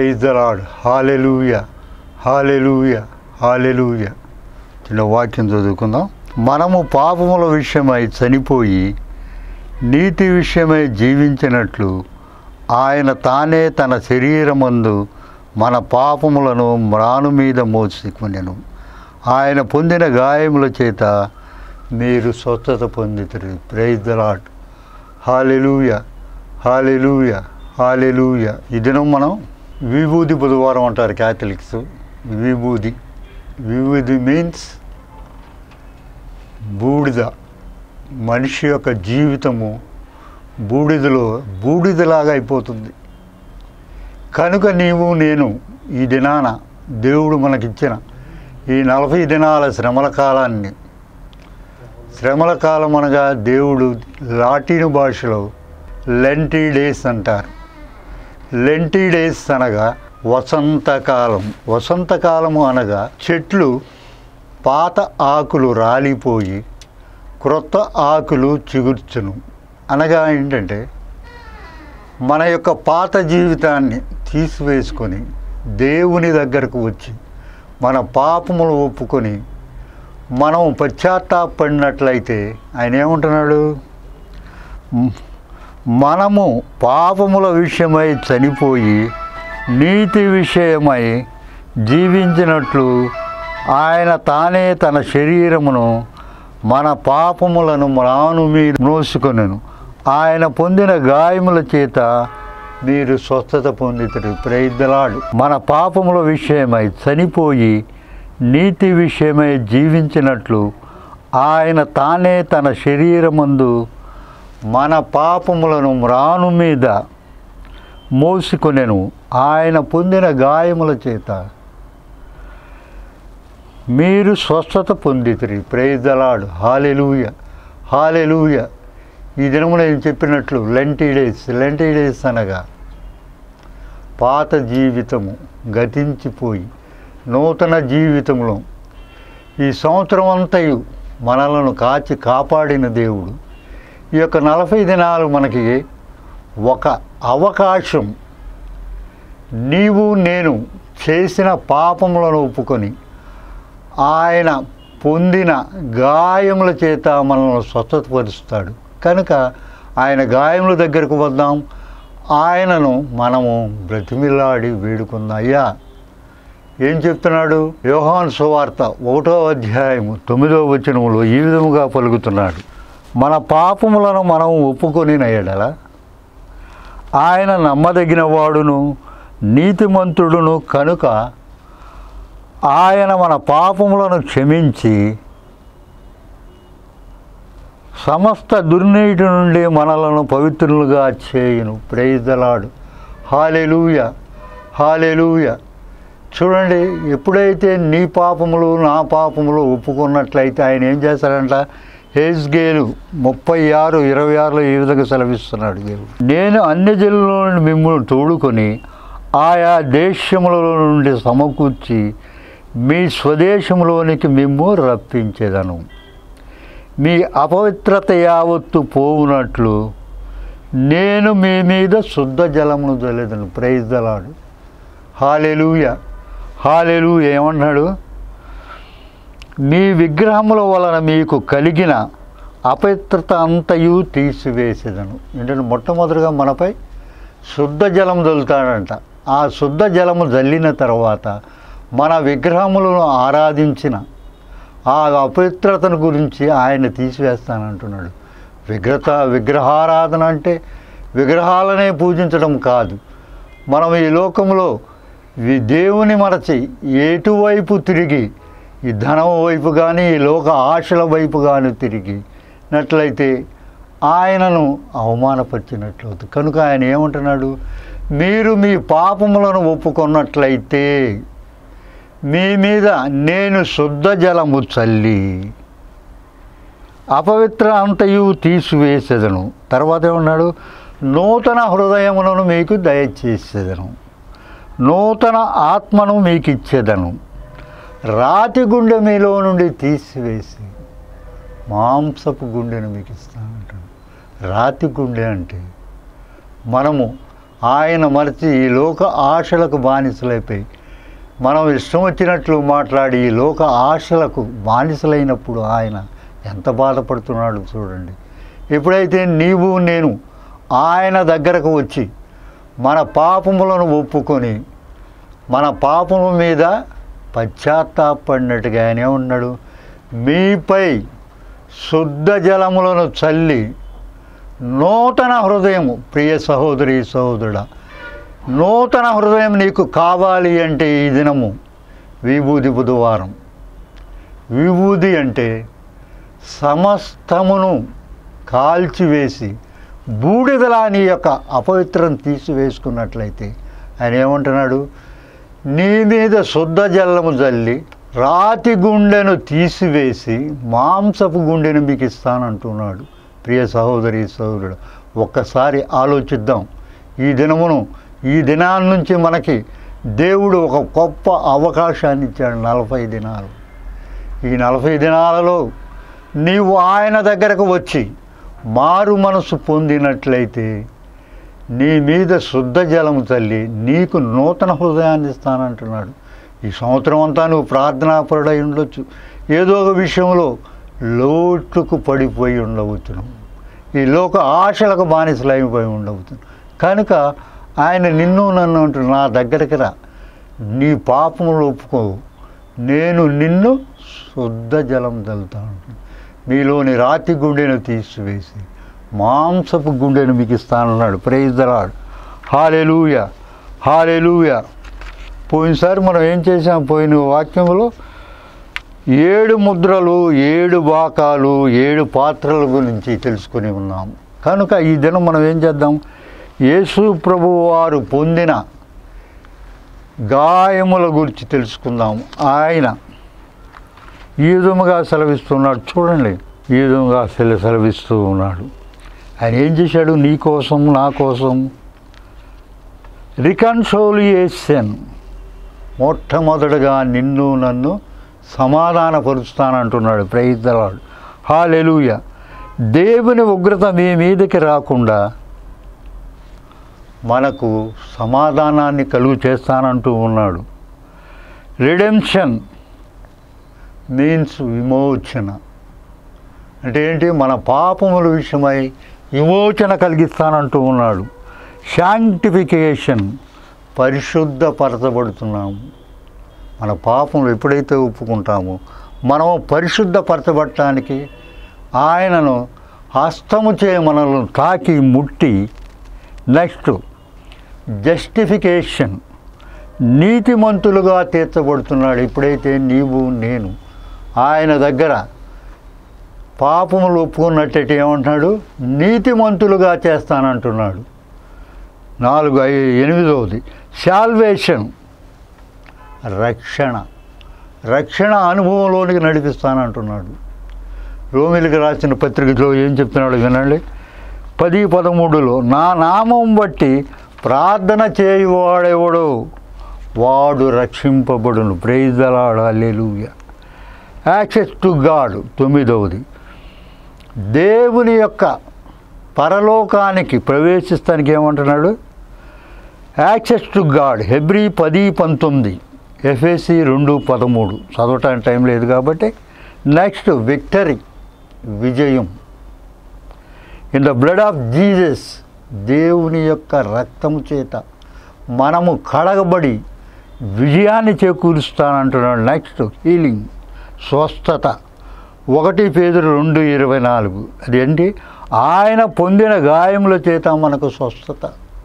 praise the lord hallelujah hallelujah hallelujah చిన్న వాక్యం చదువుకుందాం మనము పాపముల విషయమై చనిపోయి నీతి విషయమై జీవించినట్లు ఆయన తానే తన శరీరమందు మన పాపములను మ్రాను మీద మోసుకునెను ఆయన పొందిన గాయముల చేత మీరు స్వస్థత పొందితురు praise the lord hallelujah hallelujah hallelujah ఈ దినం మనం విభూది బుధవారం అంటారు క్యాథలిక్స్ విభూది విభూది మీన్స్ బూడిద మనిషి యొక్క జీవితము బూడిదలో బూడిదలాగా అయిపోతుంది కనుక నీవు నేను ఈ దినాన దేవుడు మనకిచ్చిన ఈ నలభై దినాల శ్రమల కాలాన్ని శ్రమల కాలం అనగా దేవుడు లాటిన్ భాషలో లెంటీ డేస్ అంటారు లెంటీ డేస్ అనగా వసంతకాలం వసంతకాలము అనగా చెట్లు పాత ఆకులు రాలిపోయి క్రొత్త ఆకులు చిగుర్చును అనగా ఏంటంటే మన యొక్క పాత జీవితాన్ని తీసివేసుకొని దేవుని దగ్గరకు వచ్చి మన పాపములు ఒప్పుకొని మనం పశ్చాత్తాపడినట్లయితే ఆయన ఏమంటున్నాడు మ్, మనము పాపముల విషయమై చనిపోయి నీతి విషయమై జీవించినట్లు ఆయన తానే తన శరీరమును మన పాపములను మ్రాను మీద మోసుకొనెను ఆయన పొందిన గాయముల చేత మీరు స్వస్థత పొందితుడు ప్రైద్దలాడు మన పాపముల విషయమై చనిపోయి నీతి విషయమై జీవించినట్లు ఆయన తానే తన శరీరమందు మన పాపములను మ్రాను మీద మోసుకొనెను ఆయన పొందిన గాయముల చేత మీరు స్వస్థత పొందితిరి ప్రేదలాడు హాలెలూయ హాలెలూయ ఈ దినము నేను చెప్పినట్లు లెంటీ డేస్ లెంటీ డేస్ అనగా పాత జీవితము గతించిపోయి నూతన జీవితంలో ఈ సంవత్సరం అంతయు మనలను కాచి కాపాడిన దేవుడు ఈ యొక్క నలభై దినాలు మనకి ఒక అవకాశం నీవు నేను చేసిన పాపములను ఒప్పుకొని ఆయన పొందిన గాయముల చేత మనల్ని స్వస్థతపరుస్తాడు కనుక ఆయన గాయముల దగ్గరకు వద్దాం ఆయనను మనము బ్రతిమిలాడి వేడుకుందాం అయ్యా ఏం చెప్తున్నాడు యోహాన్ సువార్త ఒకటో అధ్యాయము తొమ్మిదో వచనములో ఈ విధముగా పలుకుతున్నాడు మన పాపములను మనం ఒప్పుకొని ఎడల ఆయన నమ్మదగిన వాడును నీతిమంతుడును కనుక ఆయన మన పాపములను క్షమించి సమస్త దుర్నీటి నుండి మనలను పవిత్రులుగా చేయును ప్రైజలాడు హాలెలూయ హాలెలూయ చూడండి ఎప్పుడైతే నీ పాపములు నా పాపములు ఒప్పుకున్నట్లయితే ఆయన ఏం చేస్తాడంట హేజ్గేలు ముప్పై ఆరు ఇరవై ఆరులో ఈ విధంగా సెలవిస్తున్నాడు దేవుడు నేను అన్ని జిల్లాల నుండి మిమ్మల్ని తోడుకొని ఆయా దేశముల నుండి సమకూర్చి మీ స్వదేశంలోనికి మిమ్ము రప్పించేదను మీ అపవిత్రత యావత్తు పోవునట్లు నేను మీ మీద శుద్ధ జలమును జల్లేదను ప్రైజ్ దలాడు హాలెలూయ హాలెలు ఏమన్నాడు మీ విగ్రహముల వలన మీకు కలిగిన అపవిత్రత అంతయు తీసివేసేదను ఏంటంటే మొట్టమొదటిగా మనపై శుద్ధ జలం జల్లుతాడంట ఆ శుద్ధ జలము జల్లిన తర్వాత మన విగ్రహములను ఆరాధించిన ఆ అపవిత్రతను గురించి ఆయన తీసివేస్తానంటున్నాడు విగ్రహ విగ్రహారాధన అంటే విగ్రహాలనే పూజించడం కాదు మనం ఈ లోకంలో వి- దేవుని మరచి ఎటువైపు తిరిగి ఈ ధనం వైపు కానీ ఈ లోక ఆశల వైపు కానీ తిరిగినట్లయితే ఆయనను అవమానపరిచినట్లవుతుంది కనుక ఆయన ఏమంటున్నాడు మీరు మీ పాపములను ఒప్పుకున్నట్లయితే మీ మీద నేను శుద్ధ జలము చల్లి అపవిత్ర అంతయు తీసివేసేదను తర్వాత ఏమన్నాడు నూతన హృదయములను మీకు దయచేసేదను నూతన ఆత్మను మీకు ఇచ్చేదను రాతి గుండె మీలో నుండి తీసివేసి మాంసపు గుండెను మీకు ఇస్తానంటాడు రాతి గుండె అంటే మనము ఆయన మరచి ఈ లోక ఆశలకు బానిసలైపోయి మనం ఇష్టం వచ్చినట్లు మాట్లాడి ఈ లోక ఆశలకు బానిసలైనప్పుడు ఆయన ఎంత బాధపడుతున్నాడు చూడండి ఎప్పుడైతే నీవు నేను ఆయన దగ్గరకు వచ్చి మన పాపములను ఒప్పుకొని మన పాపము మీద పశ్చాత్తాపడినట్టుగా ఆయనే ఉన్నాడు మీపై శుద్ధ జలములను చల్లి నూతన హృదయము ప్రియ సహోదరి సహోదరుడా నూతన హృదయం నీకు కావాలి అంటే ఈ దినము విభూది బుధవారం విభూది అంటే సమస్తమును కాల్చివేసి బూడిదలా నీ యొక్క అపవిత్రం తీసివేసుకున్నట్లయితే ఆయన ఏమంటున్నాడు నీ మీద శుద్ధ జల్లము జల్లి రాతి గుండెను తీసివేసి మాంసపు గుండెను మీకు ఇస్తానంటున్నాడు ప్రియ సహోదరి సహోదరుడు ఒక్కసారి ఆలోచిద్దాం ఈ దినమును ఈ దినాల నుంచి మనకి దేవుడు ఒక గొప్ప అవకాశాన్ని ఇచ్చాడు నలభై దినాలు ఈ నలభై దినాలలో నీవు ఆయన దగ్గరకు వచ్చి మారు మనసు పొందినట్లయితే నీ మీద శుద్ధ జలము తల్లి నీకు నూతన హృదయాన్ని ఇస్తానంటున్నాడు ఈ సంవత్సరం అంతా నువ్వు ప్రార్థనాపరుడై ఉండొచ్చు ఏదో ఒక విషయంలో లోటుకు పడిపోయి ఉండవచ్చును ఈ లోక ఆశలకు బానిసలైపోయి ఉండవచ్చు కనుక ఆయన నిన్ను నన్ను అంటూ నా దగ్గరికి రా నీ పాపములు ఒప్పుకో నేను నిన్ను శుద్ధ జలం తలుతాను మీలోని రాతి గుండెను తీసివేసి మాంసపు గుండెను మీకు ఇస్తానన్నాడు ప్రైజ్ దలాడు హాలెలూయ హాలెలూయ పోయినసారి మనం ఏం చేసాం పోయిన వాక్యంలో ఏడు ముద్రలు ఏడు బాకాలు ఏడు పాత్రల గురించి తెలుసుకుని ఉన్నాం కనుక ఈ దినం మనం ఏం చేద్దాం యేసు ప్రభు వారు పొందిన గాయముల గురించి తెలుసుకుందాం ఆయన ఈ విధముగా సెలవిస్తున్నాడు చూడండి ఈ విధముగా సెల సెలవిస్తూ ఉన్నాడు ఆయన ఏం చేశాడు నీ కోసం నా కోసం రికన్సోలియేషన్ మొట్టమొదటగా నిన్ను నన్ను సమాధానపరుస్తానంటున్నాడు ప్రయత్నాడు హాలెలుయ దేవుని ఉగ్రత మీ మీదకి రాకుండా మనకు సమాధానాన్ని కలుగు చేస్తానంటూ ఉన్నాడు రిడెంప్షన్ మీన్స్ విమోచన అంటే ఏంటి మన పాపముల విషయమై విమోచన కలిగిస్తానంటూ ఉన్నాడు శాంటిఫికేషన్ పరిశుద్ధపరచబడుతున్నాము మన పాపములు ఎప్పుడైతే ఒప్పుకుంటామో మనం పరిశుద్ధపరచబడటానికి ఆయనను హస్తము చే మనల్ని తాకి ముట్టి నెక్స్ట్ జస్టిఫికేషన్ నీతిమంతులుగా తీర్చబడుతున్నాడు ఎప్పుడైతే నీవు నేను ఆయన దగ్గర పాపములు ఒప్పుకున్నట్టయితే ఏమంటున్నాడు నీతిమంతులుగా చేస్తానంటున్నాడు నాలుగు ఐ- ఎనిమిదవది శాల్వేషన్ రక్షణ రక్షణ అనుభవంలోనికి నడిపిస్తానంటున్నాడు రోమిలికి రాసిన పత్రికలో ఏం చెప్తున్నాడు వినండి పది పదమూడులో నా నామం బట్టి ప్రార్థన చేయువాడెవడో వాడు రక్షింపబడును praise the Lord hallelujah access to God తొమ్మిదవది దేవుని యొక్క పరలోకానికి ప్రవేశిస్తానికి ఏమంటున్నాడు యాక్సెస్ టు గాడ్ హెబ్రి పది పంతొమ్మిది ఎఫ్ఎసి రెండు పదమూడు చదవటానికి టైం లేదు కాబట్టి నెక్స్ట్ విక్టరీ విజయం in the blood of Jesus దేవుని యొక్క రక్తము చేత మనము కడగబడి విజయాన్ని చేకూరుస్తానంటున్నాడు నెక్స్ట్ హీలింగ్ స్వస్థత ఒకటి పేదరు రెండు ఇరవై నాలుగు అదేంటి ఆయన పొందిన గాయముల చేత మనకు స్వస్థత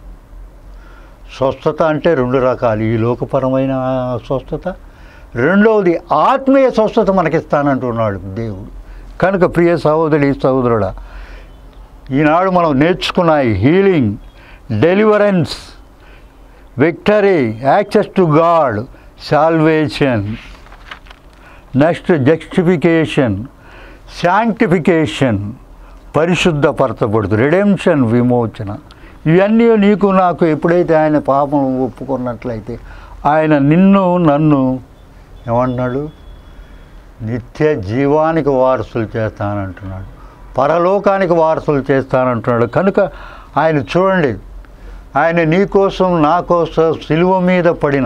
స్వస్థత అంటే రెండు రకాలు ఈ లోకపరమైన స్వస్థత రెండవది ఆత్మీయ స్వస్థత మనకిస్తానంటున్నాడు దేవుడు కనుక ప్రియ సహోదరి సహోదరుడా ఈనాడు మనం నేర్చుకున్న healing deliverance victory access to God salvation next justification sanctification పరిశుద్ధపరచబడుతు రిడెంప్షన్ విమోచన ఇవన్నీ నీకు నాకు ఎప్పుడైతే ఆయన పాపం ఒప్పుకున్నట్లయితే ఆయన నిన్ను నన్ను ఏమంటున్నాడు నిత్య జీవానికి వారసులు చేస్తానంటున్నాడు పరలోకానికి వారసులు చేస్తానంటున్నాడు కనుక ఆయన చూడండి ఆయన నీ కోసం నా కోసం సిలువ మీద పడిన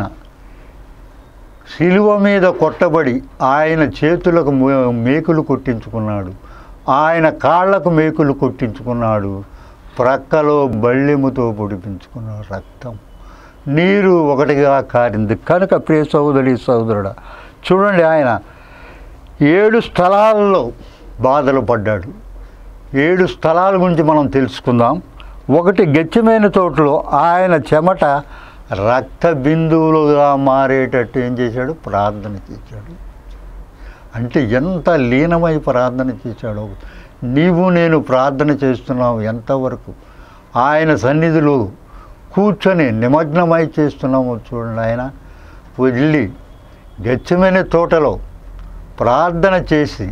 సిలువ మీద కొట్టబడి ఆయన చేతులకు మే- మేకులు కొట్టించుకున్నాడు ఆయన కాళ్ళకు మేకులు కొట్టించుకున్నాడు ప్రక్కలో బళ్ళెముతో పొడిపించుకున్నాడు రక్తం నీరు ఒకటిగా కారింది కనుక ప్రియ సోదరి సోదరుడా చూడండి ఆయన ఏడు స్థలాల్లో బాధలు పడ్డాడు ఏడు స్థలాల గురించి మనం తెలుసుకుందాం ఒకటి గెచ్చమైన తోటలో ఆయన చెమట రక్త బిందువులుగా మారేటట్టు ఏం చేశాడు ప్రార్థన చేశాడు అంటే ఎంత లీనమై ప్రార్థన చేశాడో నీవు నేను ప్రార్థన చేస్తున్నావు ఎంతవరకు ఆయన సన్నిధిలో కూర్చొని నిమగ్నమై చేస్తున్నాము చూడండి ఆయన వెళ్ళి గచ్చమైన తోటలో ప్రార్థన చేసి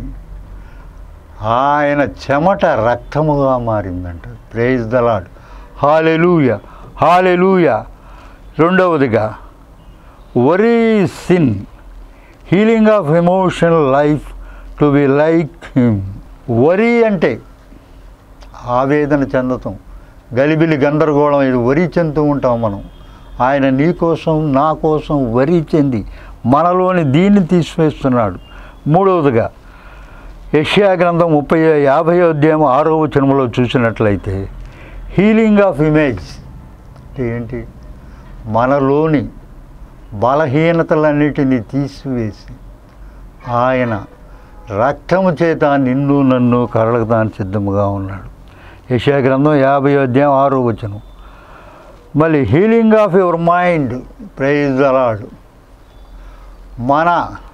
ఆయన చెమట రక్తముగా మారిందంట ప్రేజ్ దలాడ్ హాలెలూయ హాలెలూయ రెండవదిగా worry sin healing of emotional life to be like him worry అంటే ఆవేదన చెందటం గలిబిలి గందరగోళం ఇది వరి చెందుతూ ఉంటాం మనం ఆయన నీ కోసం నా కోసం వరి చెంది మనలోని దీన్ని తీసివేస్తున్నాడు మూడవదిగా యష్యా గ్రంథం ముప్పై యాభై అధ్యాయం ఆరో వచనంలో చూసినట్లయితే హీలింగ్ ఆఫ్ ఇమేజ్ అంటే ఏంటి మనలోని బలహీనతలన్నిటినీ తీసివేసి ఆయన రక్తము చేత నిన్ను నన్ను కరలకు తాను సిద్ధముగా ఉన్నాడు యశా గ్రంథం యాభై అధ్యాయం ఆరో వచనం మళ్ళీ healing of your mind praise the Lord మన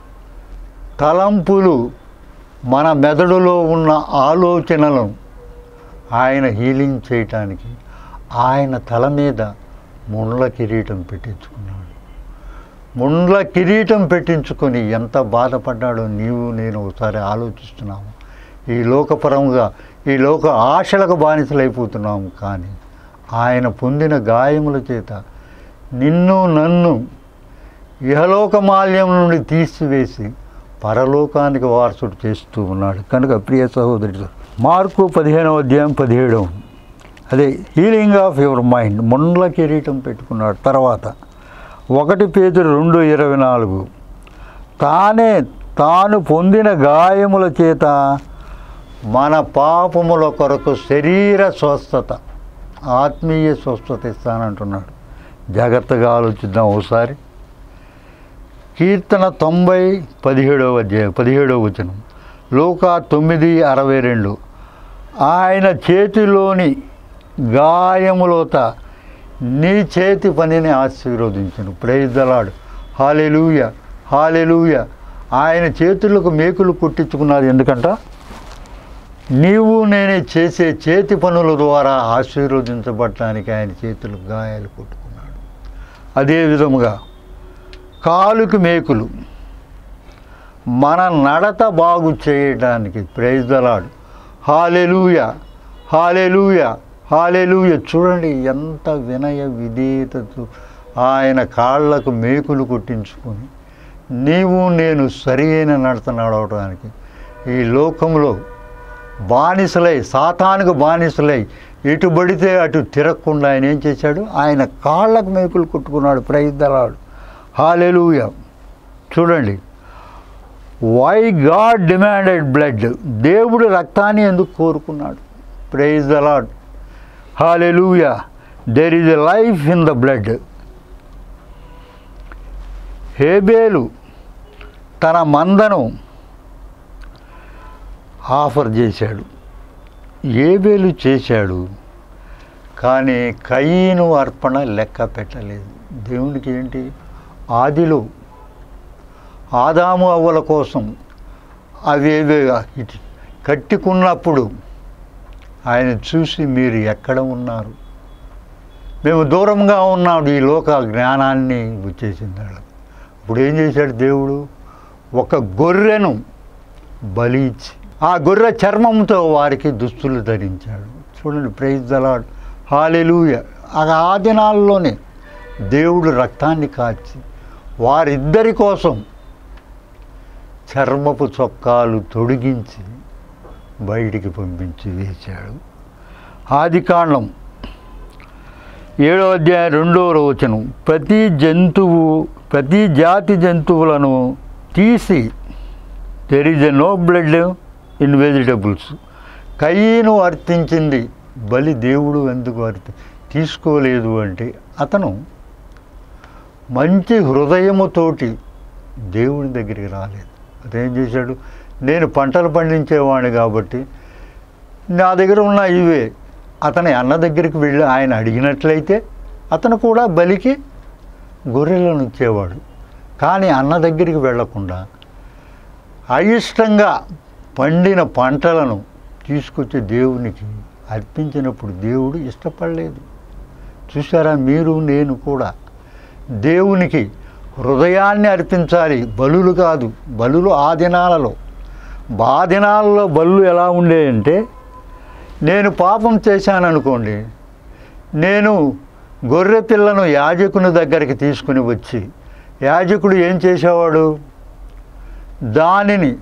తలంపులు మన మెదడులో ఉన్న ఆలోచనలను ఆయన హీలింగ్ చేయటానికి ఆయన తల మీద ముండ్ల కిరీటం పెట్టించుకున్నాడు ముండ్ల కిరీటం పెట్టించుకొని ఎంత బాధపడ్డాడో నీవు నేను ఒకసారి ఆలోచిస్తున్నాము ఈ లోకపరంగా ఈ లోక ఆశలకు బానిసలైపోతున్నాము కానీ ఆయన పొందిన గాయముల చేత నిన్ను నన్ను ఇహలోక మాల్యం నుండి తీసివేసి పరలోకానికి వారసుడు చేస్తూ ఉన్నాడు కనుక ప్రియ సహోదరుడు మార్కు పదిహేనవ అధ్యాయం పదిహేడవ అదే హీలింగ్ ఆఫ్ యువర్ మైండ్ ముండ్ల కిరీటం పెట్టుకున్నాడు తర్వాత ఒకటి పేతురు రెండు ఇరవై నాలుగు తానే తాను పొందిన గాయముల చేత మన పాపముల కొరకు శరీర స్వస్థత ఆత్మీయ స్వస్థత ఇస్తానంటున్నాడు జాగ్రత్తగా ఆలోచిద్దాం ఒకసారి కీర్తన తొంభై పదిహేడవ అధ్యాయం పదిహేడవ వచనం లోకా తొమ్మిది అరవై రెండు ఆయన చేతిలోని గాయములోత నీ చేతి పనిని ఆశీర్వదించను ప్రైజ్దలాడు హాలెలూయ హాలెలూయ ఆయన చేతులకు మేకులు కుట్టించుకున్నది ఎందుకంట నీవు నేనే చేసే చేతి పనుల ద్వారా ఆశీర్వదించబడటానికి ఆయన చేతులకు గాయాలు కొట్టుకున్నాడు అదే విధముగా కాలుకి మేకులు మన నడత బాగు చేయడానికి ప్రైజ్దలాడు హాలెలూయ హాలెలూయ హాలెలూయ చూడండి ఎంత వినయ విధేయతతో ఆయన కాళ్ళకు మేకులు కొట్టించుకొని నీవు నేను సరి అయిన నడత నడవడానికి ఈ లోకంలో బానిసలై సాతానికి బానిసలై ఎటు పడితే అటు తిరగకుండా ఆయన ఏం చేశాడు ఆయన కాళ్ళకు మేకులు కొట్టుకున్నాడు ప్రైద్దలాడు హాలెలూయ చూడండి వై గాడ్ డిమాండెడ్ బ్లడ్ దేవుడు రక్తాన్ని ఎందుకు కోరుకున్నాడు praise the lord hallelujah there is a life in the blood హేబేలు తన మందను ఆఫర్ చేశాడు ఏబేలు చేశాడు కానీ కయ్యను అర్పణ లెక్క పెట్టలేదు దేవునికి ఏంటి ఆదిలో ఆదాము అవ్వల కోసం అవేవే ఇటు కట్టుకున్నప్పుడు ఆయన చూసి మీరు ఎక్కడ ఉన్నారు మేము దూరంగా ఉన్నాడు ఈ లోక జ్ఞానాన్ని వచ్చేసింది వాళ్ళకి ఇప్పుడు ఏం చేశాడు దేవుడు ఒక గొర్రెను బలి ఇచ్చి ఆ గొర్రె చర్మంతో వారికి దుస్తులు ధరించాడు చూడండి ప్రైజ్ దలాడ్ హాలెలూయ ఆ దినాల్లోనే దేవుడు రక్తాన్ని కాచి వారిద్దరి కోసం చర్మపు చొక్కాలు తొడిగించి బయటికి పంపించి వేశాడు ఆదికాండం ఏడో అధ్యాయం రెండో వచనం ప్రతి జంతువు ప్రతి జాతి జంతువులను తీసి there is a no blood in vegetables కయ్యను అర్థించింది బలి దేవుడు ఎందుకు అర్థి తీసుకోలేదు అంటే అతను మంచి హృదయముతోటి దేవుని దగ్గరికి రాలేదు అదేం చేశాడు నేను పంటలు పండించేవాడిని కాబట్టి నా దగ్గర ఉన్న ఇవే అతని అన్న దగ్గరికి వెళ్ళి ఆయన అడిగినట్లయితే అతను కూడా బలికి గొర్రెలను ఇచ్చేవాడు కానీ అన్న దగ్గరికి వెళ్లకుండా అయిష్టంగా పండిన పంటలను తీసుకొచ్చి దేవునికి అర్పించినప్పుడు దేవుడు ఇష్టపడలేదు చూసారా మీరు నేను కూడా దేవునికి హృదయాన్ని అర్పించాలి బలులు కాదు బలులు ఆ దినాలలో బా దినాలలో బలులు ఎలా ఉండేయంటే నేను పాపం చేశాననుకోండి నేను గొర్రె పిల్లను యాజకుని దగ్గరికి తీసుకుని వచ్చి యాజకుడు ఏం చేసేవాడు దానిని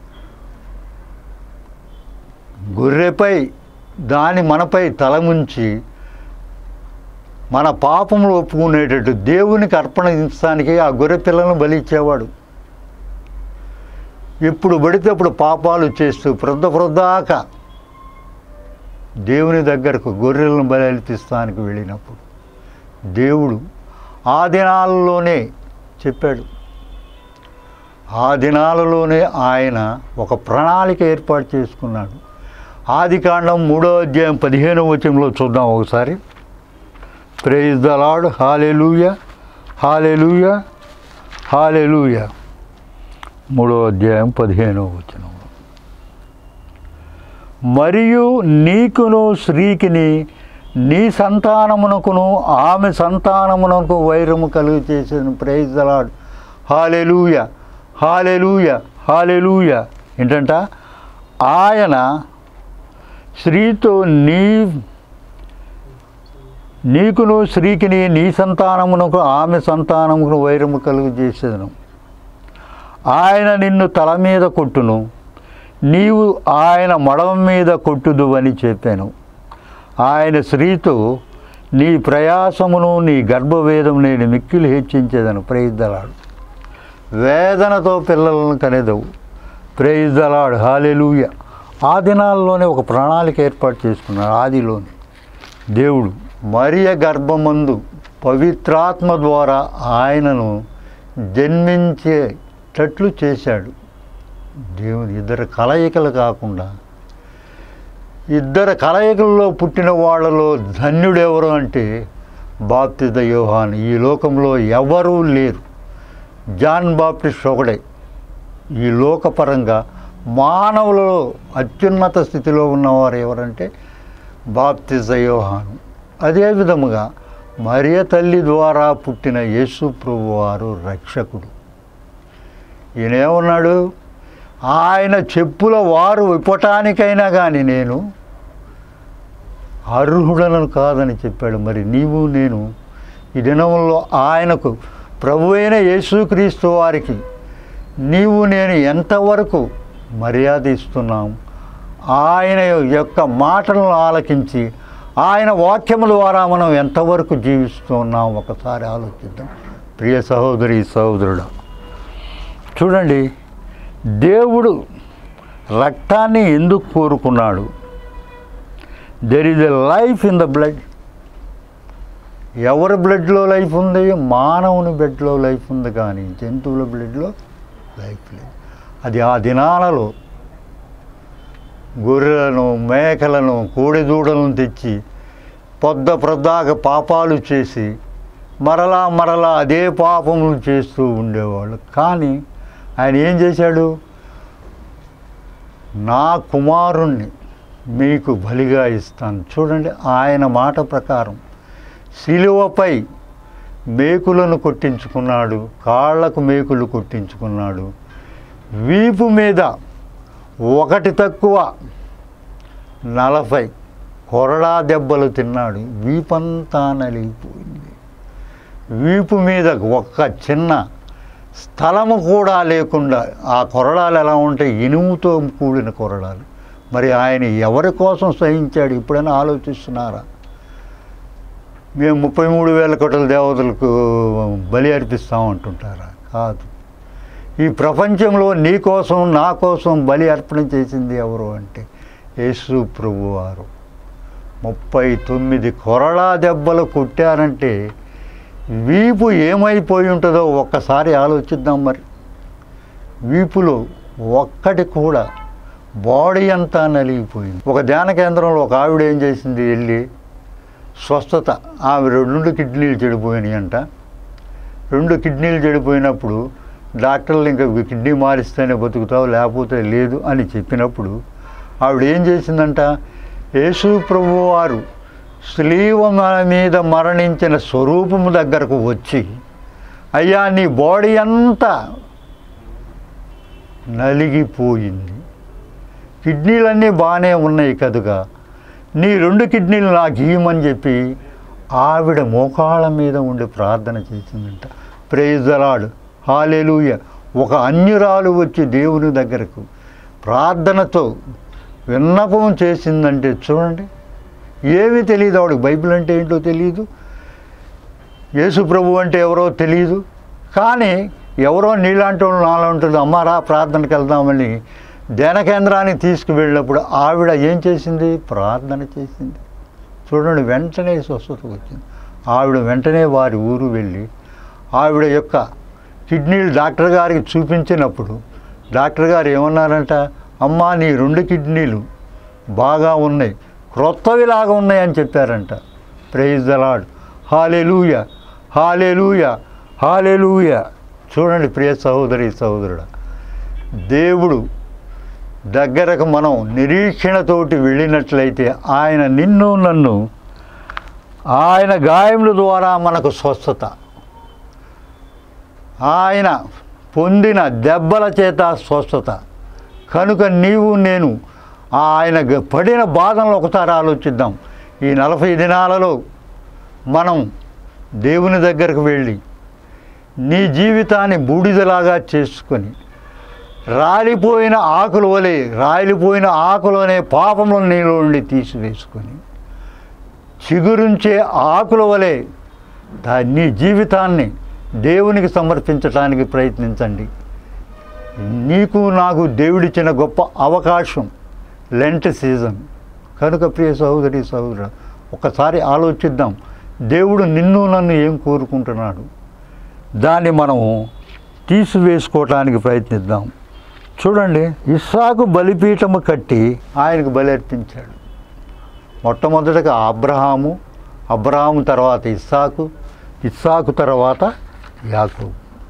గొర్రెపై దాని మనపై తలముంచి మన పాపములు ఒప్పుకునేటట్టు దేవునికి అర్పణ ఇచ్చడానికి ఆ గొర్రె పిల్లను బలి ఇచ్చేవాడు ఇప్పుడు పడితే అప్పుడు పాపాలు చేస్తూ ప్రొద్ద ప్రొద్దాక దేవుని దగ్గరకు గొర్రెలను బలి అర్పిస్తానికి వెళ్ళినప్పుడు దేవుడు ఆ దినాలలోనే చెప్పాడు ఆ దినాలలోనే ఆయన ఒక ప్రణాళిక ఏర్పాటు చేసుకున్నాడు ఆది కాండం మూడో అధ్యాయం పదిహేనో వచనంలో చూద్దాం ఒకసారి praise the lord hallelujah hallelujah hallelujah మూడో అధ్యాయం పదిహేనో వచనం మరియు నీకును స్త్రీకిని నీ సంతానమునకును ఆమె సంతానమునకు వైరము కలుగు చేసిన praise the lord hallelujah hallelujah hallelujah ఏంటంట ఆయన స్త్రీతో నీ నీకును స్త్రీకిని నీ సంతానమునకు ఆమె సంతానముకు వైరము కలుగు చేసేదను ఆయన నిన్ను తల మీద కొట్టును నీవు ఆయన మడమ మీద కొట్టుదు అని చెప్పాను ఆయన స్త్రీతో నీ ప్రయాసమును నీ గర్భవేదము నేను మిక్కిలి హెచ్చించేదను ప్రేయిద్దలాడు వేదనతో పిల్లలను కనేదవు ప్రేయిద్దలాడు హాలెలూయ ఆ దినాల్లోనే ఒక ప్రణాళిక ఏర్పాటు చేసుకున్నాడు ఆదిలోనే దేవుడు మరియ గర్భమందు పవిత్రాత్మ ద్వారా ఆయనను జన్మించేటట్లు చేశాడు దేవుని ఇద్దరు కలయికలు కాకుండా ఇద్దరు కలయికల్లో పుట్టిన వాళ్ళలో ధన్యుడెవరు అంటే బాప్తిద యోహాన్ ఈ లోకంలో ఎవరూ లేరు జాన్ బాప్టిస్ట్ ఒకడే ఈ లోకపరంగా మానవులలో అత్యున్నత స్థితిలో ఉన్నవారు ఎవరంటే బాప్తిజ యోహాను అదే విధముగా మరియ తల్లి ద్వారా పుట్టిన యేసు ప్రభు వారు రక్షకుడు ఈయనేమన్నాడు ఆయన చెప్పుల వారు విప్పటానికైనా కానీ నేను అర్హుడను కాదని చెప్పాడు మరి నీవు నేను ఈ దినంలో ఆయనకు ప్రభు అయిన యేసుక్రీస్తు వారికి నీవు నేను ఎంతవరకు మర్యాద ఇస్తున్నాం ఆయన యొక్క మాటలను ఆలకించి ఆయన వాక్యముల ద్వారా మనం ఎంతవరకు జీవిస్తున్నాం ఒకసారి ఆలోచిద్దాం ప్రియ సహోదరి సహోదరుడు చూడండి దేవుడు రక్తాన్ని ఎందుకు కోరుకున్నాడు there is a life in the blood ఎవరి బ్లడ్లో లైఫ్ ఉంది మానవుని బ్లడ్లో లైఫ్ ఉంది కానీ జంతువుల బ్లడ్లో లైఫ్ లేదు అది ఆ దినాలలో గొర్రెలను మేకలను కోడిదూడలను తెచ్చి పొద్ద ప్రొద్దాక పాపాలు చేసి మరలా మరలా అదే పాపములు చేస్తూ ఉండేవాళ్ళు కానీ ఆయన ఏం చేశాడు నా కుమారుణ్ణి మీకు బలిగా ఇస్తాను చూడండి ఆయన మాట ప్రకారం శిలువపై మేకులను కొట్టించుకున్నాడు కాళ్ళకు మేకులు కొట్టించుకున్నాడు వీపు మీద ఒకటి తక్కువ నలభై కొరడా దెబ్బలు తిన్నాడు వీపంతా నలిగిపోయింది వీపు మీద ఒక్క చిన్న స్థలము కూడా లేకుండా ఆ కొరడాలు ఎలా ఉంటాయి ఇనుముతో కూడిన కొరడాలు మరి ఆయన ఎవరి కోసం సహించాడు ఇప్పుడైనా ఆలోచిస్తున్నారా మేము ముప్పై మూడు వేల కోట్ల దేవతలకు బలి అర్పిస్తాం అంటుంటారా కాదు ఈ ప్రపంచంలో నీ కోసం నా కోసం బలి అర్పణ చేసింది ఎవరు అంటే యేసు ప్రభువారు ముప్పై తొమ్మిది కొరడా దెబ్బలు కొట్టారంటే వీపు ఏమైపోయి ఉంటుందో ఒక్కసారి ఆలోచిద్దాం మరి వీపులో ఒక్కటి కూడా బాడీ అంతా నలిగిపోయింది ఒక ధ్యాన కేంద్రంలో ఒక ఆవిడ ఏం చేసింది వెళ్ళి స్వస్థత ఆమె రెండు కిడ్నీలు చెడిపోయినాయి అంట రెండు కిడ్నీలు చెడిపోయినప్పుడు డాక్టర్లు ఇంకా కిడ్నీ మారిస్తేనే బతుకుతావు లేకపోతే లేదు అని చెప్పినప్పుడు ఆవిడ ఏం చేసిందంట యేసు ప్రభు వారు స్లీవ మీద మరణించిన స్వరూపము దగ్గరకు వచ్చి అయ్యా నీ బాడీ అంతా నలిగిపోయింది కిడ్నీలన్నీ బాగానే ఉన్నాయి కదుగా నీ రెండు కిడ్నీలు నాకు ఇయ్యమని చెప్పి ఆవిడ మోకాళ్ళ మీద ఉండి ప్రార్థన చేసిందంట ప్రేజలాడు హాలేలుయ ఒక అన్యురాలు వచ్చి దేవుని దగ్గరకు ప్రార్థనతో విన్నపం చేసిందంటే చూడండి ఏమీ తెలియదు ఆవిడకి బైబిల్ అంటే ఏంటో తెలియదు యేసు ప్రభు అంటే ఎవరో తెలియదు కానీ ఎవరో నీలాంటి వాళ్ళు నాలాంటి అమ్మారా ప్రార్థనకి వెళ్దామని ధ్యాన కేంద్రానికి తీసుకువెళ్ళినప్పుడు ఆవిడ ఏం చేసింది ప్రార్థన చేసింది చూడండి వెంటనే స్వస్థత వచ్చింది ఆవిడ వెంటనే వారి ఊరు వెళ్ళి ఆవిడ యొక్క కిడ్నీలు డాక్టర్ గారికి చూపించినప్పుడు డాక్టర్ గారు ఏమన్నారంట అమ్మా నీ రెండు కిడ్నీలు బాగా ఉన్నాయి క్రొత్తవిలాగా ఉన్నాయని చెప్పారంట praise the lord hallelujah hallelujah hallelujah చూడండి ప్రియ సహోదరి సహోదరుడు దేవుడు దగ్గరకు మనం నిరీక్షణతోటి వెళ్ళినట్లయితే ఆయన నిన్ను నన్ను ఆయన గాయముల ద్వారా మనకు స్వస్థత ఆయన పొందిన దెబ్బల చేత స్వస్థత కనుక నీవు నేను ఆయన గ- పడిన బాధలను ఒకసారి ఆలోచిద్దాం ఈ నలభై దినాలలో మనం దేవుని దగ్గరకు వెళ్ళి నీ జీవితాన్ని బూడిదలాగా చేసుకొని రాలిపోయిన ఆకుల వలె రాలిపోయిన ఆకులు అనే పాపములు నీలో నుండి తీసివేసుకొని చిగురించే ఆకుల వలె దా- నీ జీవితాన్ని దేవునికి సమర్పించడానికి ప్రయత్నించండి నీకు నాకు దేవుడిచ్చిన గొప్ప అవకాశం లెంట్ సీజన్ కనుక ప్రియ సహోదరి సహోదరు ఒకసారి ఆలోచిద్దాం దేవుడు నిన్ను నన్ను ఏం కోరుకుంటున్నాడు దాన్ని మనం తీసివేసుకోవటానికి ప్రయత్నిద్దాం చూడండి ఇస్సాకు బలిపీఠము కట్టి ఆయనకు బలి అర్పించాడు మొట్టమొదటగా అబ్రహాము అబ్రహాము తర్వాత ఇస్సాకు ఇస్సాకు తర్వాత యాకోబు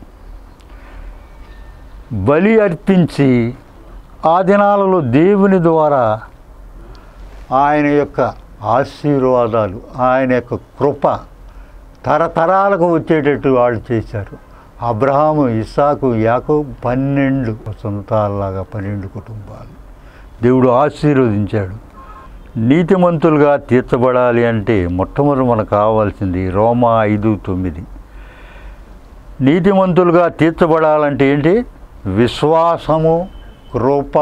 బలి అర్పించి ఆ దినాలలో దేవుని ద్వారా ఆయన యొక్క ఆశీర్వాదాలు ఆయన యొక్క కృప తరతరాలకు వచ్చేటట్టు వాళ్ళు చేశారు అబ్రహాము ఇస్సాకు యాకో పన్నెండు సొంతాల్లాగా పన్నెండు కుటుంబాలు దేవుడు ఆశీర్వదించాడు నీతిమంతులుగా తీర్చబడాలి అంటే మొట్టమొదటి మనకు కావాల్సింది రోమా ఐదు తొమ్మిది నీతిమంతులుగా తీర్చబడాలంటే ఏంటి విశ్వాసము కృప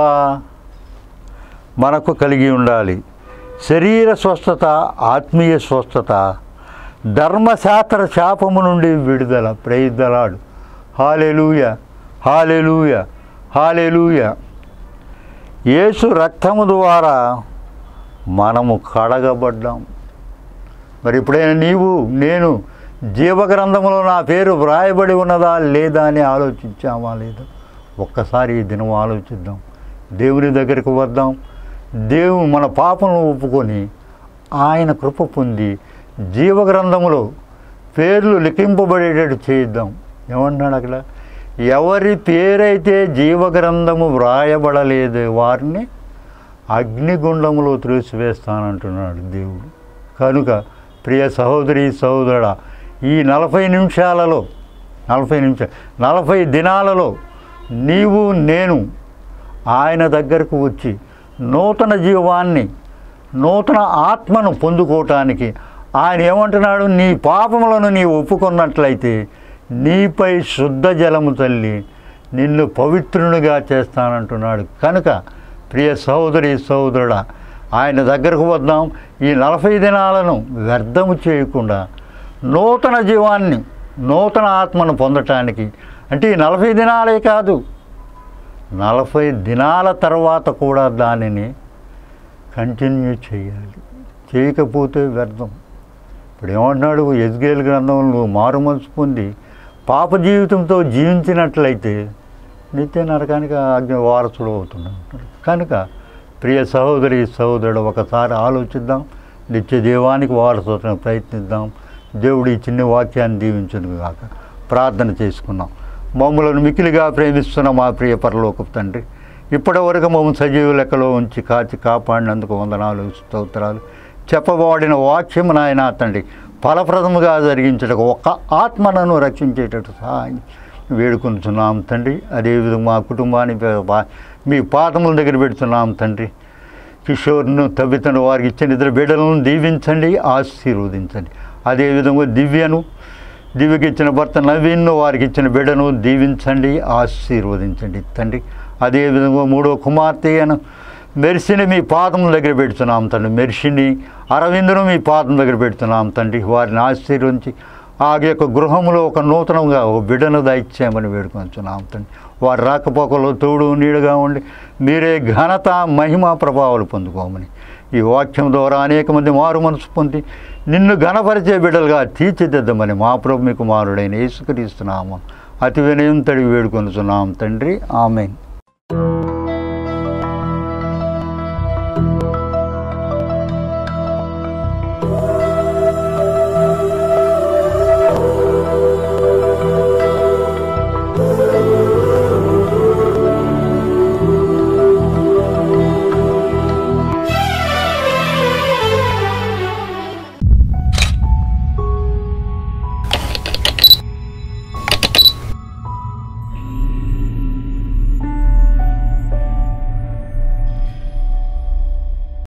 మనకు కలిగి ఉండాలి శరీర స్వస్థత ఆత్మీయ స్వస్థత ధర్మశాస్త్ర శాపము నుండి విడుదల praise the lord hallelujah hallelujah hallelujah Yesu రక్తము ద్వారా మనము కడగబడ్డాం మరి ఎప్పుడైనా నీవు నేను జీవగ్రంథంలో నా పేరు వ్రాయబడి ఉన్నదా లేదా అని ఆలోచించామా లేదా ఒక్కసారి ఈ దినం ఆలోచిద్దాం దేవుని దగ్గరికి వద్దాం దేవు మన పాపను ఒప్పుకొని ఆయన కృప పొంది జీవగ్రంథములో పేర్లు లిఖింపబడేటట్టు చేయిద్దాం ఏమంటున్నాడు అక్కడ ఎవరి పేరైతే జీవగ్రంథము వ్రాయబడలేదు వారిని అగ్నిగుండములో త్రోసివేస్తానంటున్నాడు దేవుడు కనుక ప్రియ సహోదరి సహోదరుడా ఈ నలభై నిమిషాలలో నలభై నిమిషాలు నలభై దినాలలో నీవు నేను ఆయన దగ్గరకు వచ్చి నూతన జీవాన్ని నూతన ఆత్మను పొందుకోవటానికి ఆయన ఏమంటున్నాడు నీ పాపములను నీ ఒప్పుకున్నట్లయితే నీపై శుద్ధ జలము తల్లి నిన్ను పవిత్రునిగా చేస్తానంటున్నాడు కనుక ప్రియ సహోదరి సహోదరుడా ఆయన దగ్గరకు వద్దాం ఈ నలభై దినాలను వ్యర్థము చేయకుండా నూతన జీవాన్ని నూతన ఆత్మను పొందటానికి అంటే ఈ నలభై దినాలే కాదు నలభై దినాల తర్వాత కూడా దానిని కంటిన్యూ చేయాలి చేయకపోతే వ్యర్థం ఇప్పుడు ఏమంటున్నాడు ఎజ్గేల్ గ్రంథంలో మారు మనసు పొంది పాప జీవితంతో జీవించినట్లయితే నిత్య నరకానికి ఆజ్ఞ వారసుడు అవుతున్నాడు కనుక ప్రియ సహోదరి సహోదరుడు ఒకసారి ఆలోచిద్దాం నిత్య దేవానికి వారసులను ప్రయత్నిద్దాం దేవుడి ఈ చిన్న వాక్యాన్ని దీవించను కాక ప్రార్థన చేసుకున్నాం మమ్మలను మికిలిగా ప్రేమిస్తున్న మా ప్రియ పరలోకపు తండ్రి ఇప్పటి వరకు మమ్మల్ని సజీవ లెక్కలో ఉంచి కాచి కాపాడినందుకు వందనాలు స్తోత్రాలు చెప్పబడిన వాక్యం నాయన తండ్రి ఫలప్రదముగా జరిగించటకు ఒక్క ఆత్మలను రక్షించేటట్టు సహాయం వేడుకుంటున్నాం తండ్రి అదేవిధంగా మా కుటుంబాన్ని పా- మీ పాదముల దగ్గర పెడుతున్నాం తండ్రి కిషోర్ను తవ్వితను వారికి ఇచ్చిన ఇద్దరు బిడ్డలను దీవించండి ఆశీర్వదించండి అదేవిధంగా దివ్యను దివ్యకి ఇచ్చిన భర్త నవీన్ను వారికి ఇచ్చిన బిడ్డను దీవించండి ఆశీర్వదించండి తండ్రి అదేవిధంగా మూడో కుమార్తె అను మెర్సిని మీ పాదం దగ్గర పెడుతున్నాం తండ్రి మెర్సిని అరవిందును మీ పాదం దగ్గర పెడుతున్నాం తండ్రి వారిని ఆశీర్వదించి ఆ యొక్క గృహంలో ఒక నూతనంగా ఒక బిడ్డను దయచేయమని వేడుకొంచున్నాం తండ్రి వారి రాకపోకలో తోడు నీడుగా ఉండి మీరే ఘనత మహిమ ప్రభావాలు పొందుకోమని ఈ వాక్యం ద్వారా అనేక మంది మారు మనసు పొంది నిన్ను ఘనపరిచే బిడ్డలుగా తీర్చిదిద్దమని మా ప్రభు మీ కుమారుడైన యేసుక్రీస్తున్నాము అతి వినయం తడిగి వేడుకొనుచున్నాం తండ్రి ఆమెన్